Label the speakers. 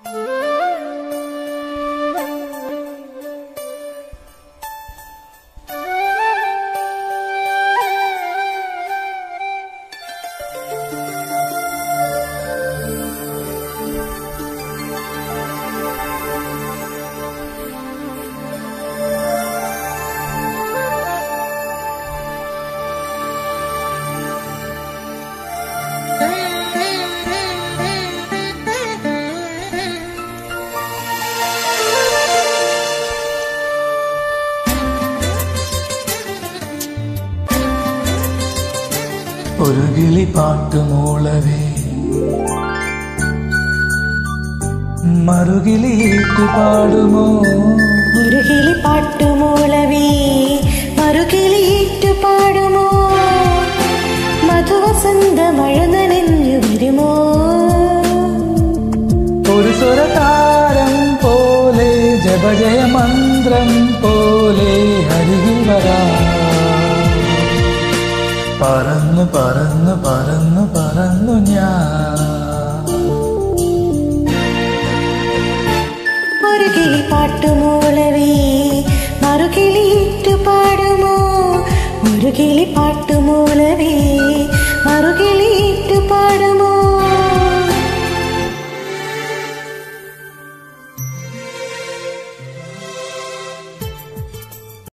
Speaker 1: ഒരു കിളി പാട്ടുമൂളവേ മറുകിളിയിട്ട് പാടുമോ
Speaker 2: ഒരു കിളി പാട്ടുമൂളവേ മറുകിളിയിട്ടു പാടുമോ മധുവസന്ത മഴ നനഞ്ഞു വരുമോ
Speaker 1: ഒരു സ്വരതാരം പോലെ ജപജയ മന്ത്രം പോലെ അരികിൽ വരാ പറന്നു പറന്നു പറന്നു പറന്നു ഞാൻ
Speaker 2: ഒരു കിളി പാട്ടുമൂളവേ മറുകിളിയിട്ടു പാടുമോ ഒരു കിളി പാ